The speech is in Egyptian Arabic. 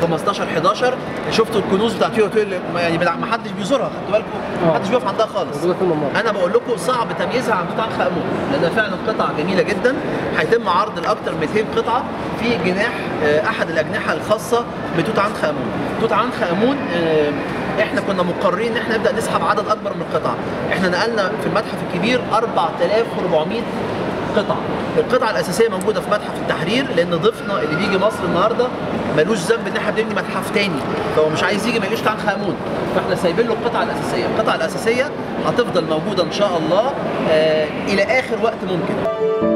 15 11 شفتوا الكنوز بتاعت فيها اوتيل يعني ما حدش بيزورها خدتوا بالكم ما حدش بيقف عندها خالص موجوده في الممر انا بقول لكم صعب تمييزها عن توت عنخ امون لانها فعلا قطعه جميله جدا هيتم عرض الاكثر 200 قطعه في جناح آه، احد الاجنحه الخاصه بتوت عنخ امون توت عنخ امون آه، احنا كنا مقررين ان احنا نبدا نسحب عدد اكبر من القطع احنا نقلنا في المتحف الكبير 4400 قطعه القطعه الاساسيه موجوده في متحف التحرير لان ضيفنا اللي بيجي مصر النهارده ملوش ذنب ان احنا بنبني متحف تاني فهو مش عايز يجي ما يجيش توت عنخ امون فاحنا سايبين له القطعه الاساسيه القطعه الاساسيه هتفضل موجوده ان شاء الله آه الى اخر وقت ممكن